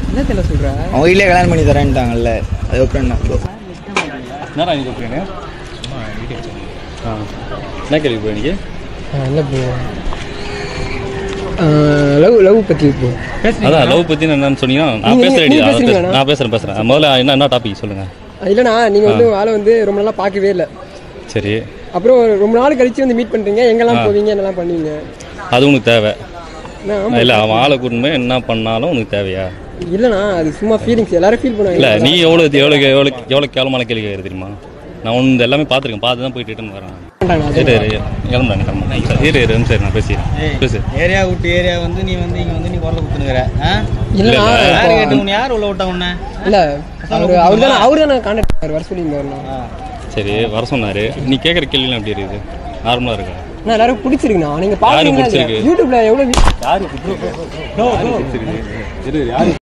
என்ன தெரியல சொல்ற அவங்க வீட்டிலே கல்யாணம் பண்ணி தரேன்ட்டாங்கல்ல அது அப்புறம் என்ன என்னடா இன்னைக்கு கூப்பிடுங்க ஆ என்ன கேள்வி போய் இன்னைக்கு என்ன போ லவ் லவ் பற்றி போ அதான் லவ் பத்தி என்னன்னு சொன்னீங்கன்னா நான் நீங்க- பேசுறேன் நீங்க நான் பேசுறீங்களா? பேசுறேன். நான் பேசுறேன் பேசுறேன் முதல்ல என்ன என்ன டாபிக் சொல்லுங்க இல்லைண்ணா நீங்கள் வந்து ஆளை வந்து ரொம்ப நாளாக பார்க்கவே இல்லை சரி அப்புறம் ரொம்ப நாள் கழிச்சு வந்து மீட் பண்ணுறீங்க எங்கெல்லாம் போவீங்க என்னெல்லாம் பண்ணுவீங்க அது உனக்கு தேவை அண்ணா, ஆமா. இல்ல அவன் ஆளை கூட்டின்னு போய் என்ன பண்ணாலும் உனக்கு தேவையா இல்லைண்ணா அது சும்மா ஃபீலிங்ஸ் எல்லாரும் ஃபீல் பண்ணுவாங்க இல்ல நீ எவ்வளவு எவ்வளவு எவ்வளவு எவ்வளவு கேவலமான கேள்வி கேட்குற தெரியுமா நான் உன் எல்லாமே பார்த்துருக்கேன் பார்த்து தான் போயிட்டு ரிட்டர்ன் வரேன் பண்றாங்க. இரு இரு கிளம்புறாங்க கிளம்புறாங்க இரு இரு சரி நான் பேசிடுறேன் பேசு ஏரியா விட்டு ஏரியா வந்து நீ வந்து இங்கே வந்து நீ குரல குத்துனுங்கிற இல்லைண்ணா யார் இப்போ- கேட்டு உன்னை யார் உள்ள விட்டா உன்னை இல்ல அவர் அவர் தானே அவர் தானே கான்டாக்ட் வர சொல்லியிருந்தாருண்ணா சரி வர சொன்னாரு நீ கேட்குற கேள்விலாம் எப்படி இருக்குது நார்மலா இருக்கா நான் எல்லாரும் பிடிச்சிருக்குண்ணா நீங்க பாக்குறீங்களா இல்லையா? பிடிச்சிருக்கு? யூடியூப்ல எவ்வளவு யாரு யாரு